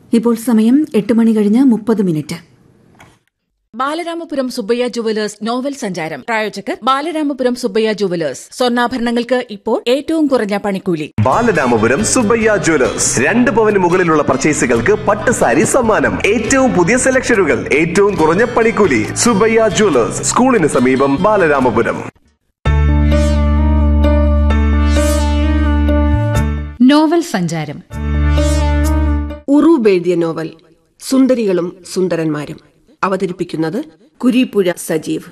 ഇപ്പോൾ സമയം എട്ട് മണി കഴിഞ്ഞ് മുപ്പത് minute Balaramapuram Subbayya jewellers novel സഞ്ചാരം പ്രായോജകർ ബാലരാമപുരം സുബ്ബയ്യ ജുവലേഴ്സ് സ്വർണ്ണാഭരണങ്ങൾക്ക് ഇപ്പോൾ ഏറ്റവും കുറഞ്ഞ പണിക്കൂലി ബാലരാമപുരം സുബ്ബയ്യ ജ്വല്ലേഴ്സ് രണ്ട് പവന് മുകളിലുള്ള പർച്ചേസുകൾക്ക് പട്ട് സാരി സമ്മാനം ഏറ്റവും പുതിയ സെലക്ഷനുകൾ ഏറ്റവും കുറഞ്ഞ പണിക്കൂലി സുബ്ബയ്യ ജ്വല്ലേഴ്സ് സ്കൂളിന് സമീപം ബാലരാമപുരം നോവൽ സഞ്ചാരം ഉറൂബ് എഴുതിയ നോവൽ സുന്ദരികളും സുന്ദരന്മാരും അവതരിപ്പിക്കുന്നത് കുരീപ്പുഴ സജീവ്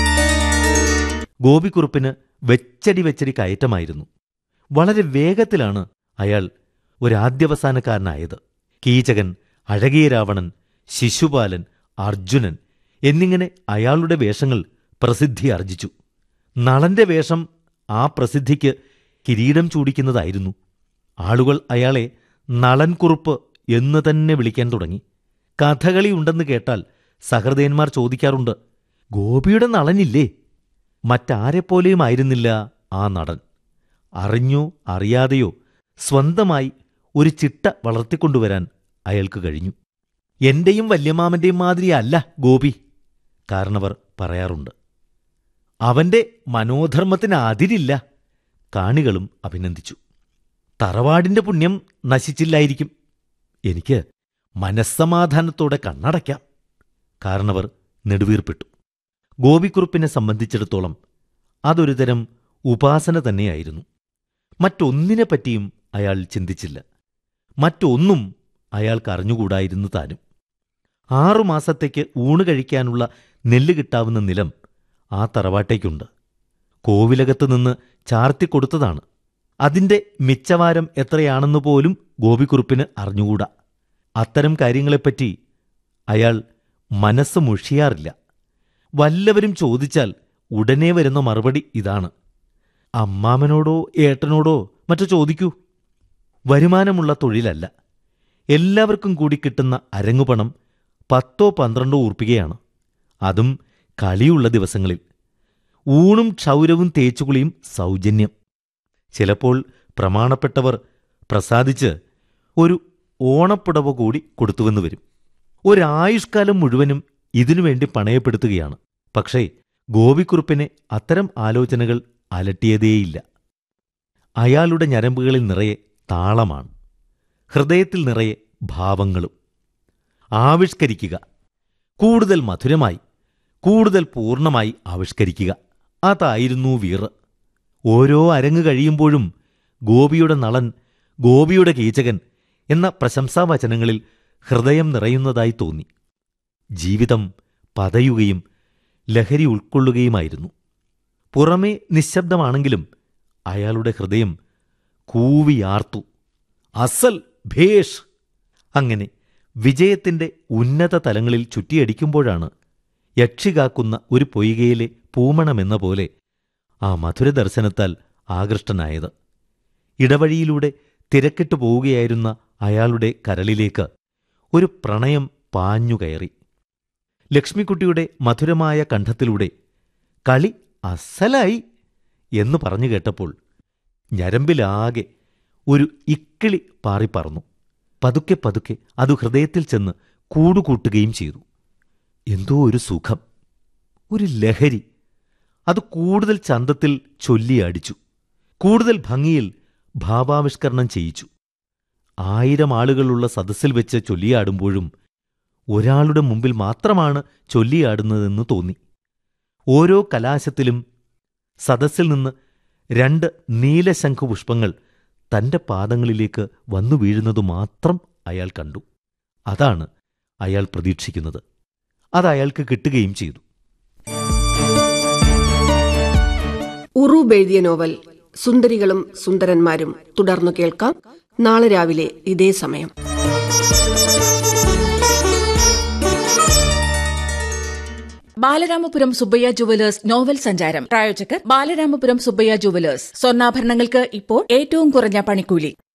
ഗോപിക്കുറുപ്പിന് വെച്ചടി വെച്ചടി കയറ്റമായിരുന്നു വളരെ വേഗത്തിലാണ് അയാൾ ഒരാദ്യവസാനക്കാരനായത് കീചകൻ അഴകിയ രാവണൻ ശിശുപാലൻ അർജുനൻ എന്നിങ്ങനെ അയാളുടെ വേഷങ്ങൾ പ്രസിദ്ധി ആർജിച്ചു നളന്റെ വേഷം ആ പ്രസിദ്ധിക്ക് കിരീടം ചൂടിക്കുന്നതായിരുന്നു ആളുകൾ അയാളെ നളൻകുറുപ്പ് എന്ന് തന്നെ വിളിക്കാൻ തുടങ്ങി കഥകളി ഉണ്ടെന്ന് കേട്ടാൽ സഹൃദയന്മാർ ചോദിക്കാറുണ്ട് ഗോപിയുടെ നളനില്ലേ മറ്റാരെപ്പോലെയും ആയിരുന്നില്ല ആ നടൻ അറിഞ്ഞോ അറിയാതെയോ സ്വന്തമായി ഒരു ചിട്ട വളർത്തിക്കൊണ്ടുവരാൻ അയാൾക്ക് കഴിഞ്ഞു എന്റെയും വല്യമാമന്റെയും മാതിരിയല്ല ഗോപി കാരണവർ പറയാറുണ്ട് അവന്റെ മനോധർമ്മത്തിന് അതിരില്ല കാണികളും അഭിനന്ദിച്ചു തറവാടിന്റെ പുണ്യം നശിച്ചില്ലായിരിക്കും എനിക്ക് മനസ്സമാധാനത്തോടെ കണ്ണടയ്ക്കാം കാരണവർ നെടുവീർപ്പിട്ടു ഗോപിക്കുറുപ്പിനെ സംബന്ധിച്ചിടത്തോളം അതൊരു തരം ഉപാസന തന്നെയായിരുന്നു മറ്റൊന്നിനെപ്പറ്റിയും അയാൾ ചിന്തിച്ചില്ല മറ്റൊന്നും അയാൾക്ക് അറിഞ്ഞുകൂടായിരുന്നു താനും ആറുമാസത്തേക്ക് ഊണ് കഴിക്കാനുള്ള നെല്ല് കിട്ടാവുന്ന നിലം ആ തറവാട്ടേക്കുണ്ട് കോവിലകത്ത് നിന്ന് ചാർത്തിക്കൊടുത്തതാണ് അതിന്റെ മിച്ചവാരം എത്രയാണെന്ന് പോലും ഗോപിക്കുറുപ്പിന് അറിഞ്ഞുകൂടാ അത്തരം കാര്യങ്ങളെപ്പറ്റി അയാൾ മനസ്സ് മുഷിയാറില്ല വല്ലവരും ചോദിച്ചാൽ ഉടനെ വരുന്ന മറുപടി ഇതാണ് അമ്മാമനോടോ ഏട്ടനോടോ മറ്റോ ചോദിക്കൂ വരുമാനമുള്ള തൊഴിലല്ല എല്ലാവർക്കും കൂടി കിട്ടുന്ന അരങ്ങുപണം പത്തോ പന്ത്രണ്ടോ ഉറപ്പികയാണ് അതും കളിയുള്ള ദിവസങ്ങളിൽ ഊണും ക്ഷൗരവും തേച്ചുകുളിയും സൗജന്യം ചിലപ്പോൾ പ്രമാണപ്പെട്ടവർ പ്രസാദിച്ച് ഒരു ഓണപ്പുടവ കൂടി കൊടുത്തുവെന്ന് വരും ഒരായുഷ്കാലം മുഴുവനും ഇതിനുവേണ്ടി പണയപ്പെടുത്തുകയാണ് പക്ഷേ ഗോപിക്കുറുപ്പിനെ അത്തരം ആലോചനകൾ അലട്ടിയതേയില്ല അയാളുടെ ഞരമ്പുകളിൽ നിറയെ താളമാണ് ഹൃദയത്തിൽ നിറയെ ഭാവങ്ങളും ആവിഷ്കരിക്കുക കൂടുതൽ മധുരമായി കൂടുതൽ പൂർണ്ണമായി ആവിഷ്കരിക്കുക അതായിരുന്നു വീറ് ഓരോ അരങ്ങ് കഴിയുമ്പോഴും ഗോപിയുടെ നളൻ ഗോപിയുടെ കീചകൻ എന്ന പ്രശംസാവചനങ്ങളിൽ ഹൃദയം നിറയുന്നതായി തോന്നി ജീവിതം പതയുകയും ലഹരി ഉൾക്കൊള്ളുകയുമായിരുന്നു പുറമേ നിശബ്ദമാണെങ്കിലും അയാളുടെ ഹൃദയം കൂവിയാർത്തു അസൽ ഭേഷ് അങ്ങനെ വിജയത്തിന്റെ ഉന്നത തലങ്ങളിൽ ചുറ്റിയടിക്കുമ്പോഴാണ് യക്ഷികാക്കുന്ന ഒരു പൊയ്കയിലെ പൂമണമെന്ന പോലെ ആ മധുര ദർശനത്താൽ ആകൃഷ്ടനായത് ഇടവഴിയിലൂടെ തിരക്കിട്ടു പോവുകയായിരുന്ന അയാളുടെ കരളിലേക്ക് ഒരു പ്രണയം പാഞ്ഞുകയറി ലക്ഷ്മിക്കുട്ടിയുടെ മധുരമായ കണ്ഠത്തിലൂടെ കളി അസലായി എന്ന് പറഞ്ഞു കേട്ടപ്പോൾ ഞരമ്പിലാകെ ഒരു ഇക്കിളി പാറിപ്പറന്നു പതുക്കെ പതുക്കെ അത് ഹൃദയത്തിൽ ചെന്ന് കൂടുകൂട്ടുകയും ചെയ്തു എന്തോ ഒരു സുഖം ഒരു ലഹരി അത് കൂടുതൽ ചന്തത്തിൽ ചൊല്ലിയടിച്ചു കൂടുതൽ ഭംഗിയിൽ ഭാവാവിഷ്കരണം ചെയ്യിച്ചു ആയിരം ആളുകളുള്ള സദസ്സിൽ വെച്ച് ചൊല്ലിയാടുമ്പോഴും ഒരാളുടെ മുമ്പിൽ മാത്രമാണ് ചൊല്ലിയാടുന്നതെന്ന് തോന്നി ഓരോ കലാശത്തിലും സദസ്സിൽ നിന്ന് രണ്ട് നീലശംഖു പുഷ്പങ്ങൾ തന്റെ പാദങ്ങളിലേക്ക് വന്നു വീഴുന്നതു മാത്രം അയാൾ കണ്ടു അതാണ് അയാൾ പ്രതീക്ഷിക്കുന്നത് അത് അയാൾക്ക് കിട്ടുകയും ചെയ്തു ഉറൂബ് എഴുതിയ നോവൽ സുന്ദരികളും സുന്ദരന്മാരും തുടർന്നു കേൾക്കാം നാളെ രാവിലെ ഇതേ സമയം ബാലരാമപുരം സുബ്ബയ്യ ജുവലേഴ്സ് നോവൽ സഞ്ചാരം പ്രായോജകർ ബാലരാമപുരം സുബ്ബയ്യ ജുവലേഴ്സ് സ്വർണ്ണാഭരണങ്ങൾക്ക് ഇപ്പോൾ ഏറ്റവും കുറഞ്ഞ പണിക്കൂലി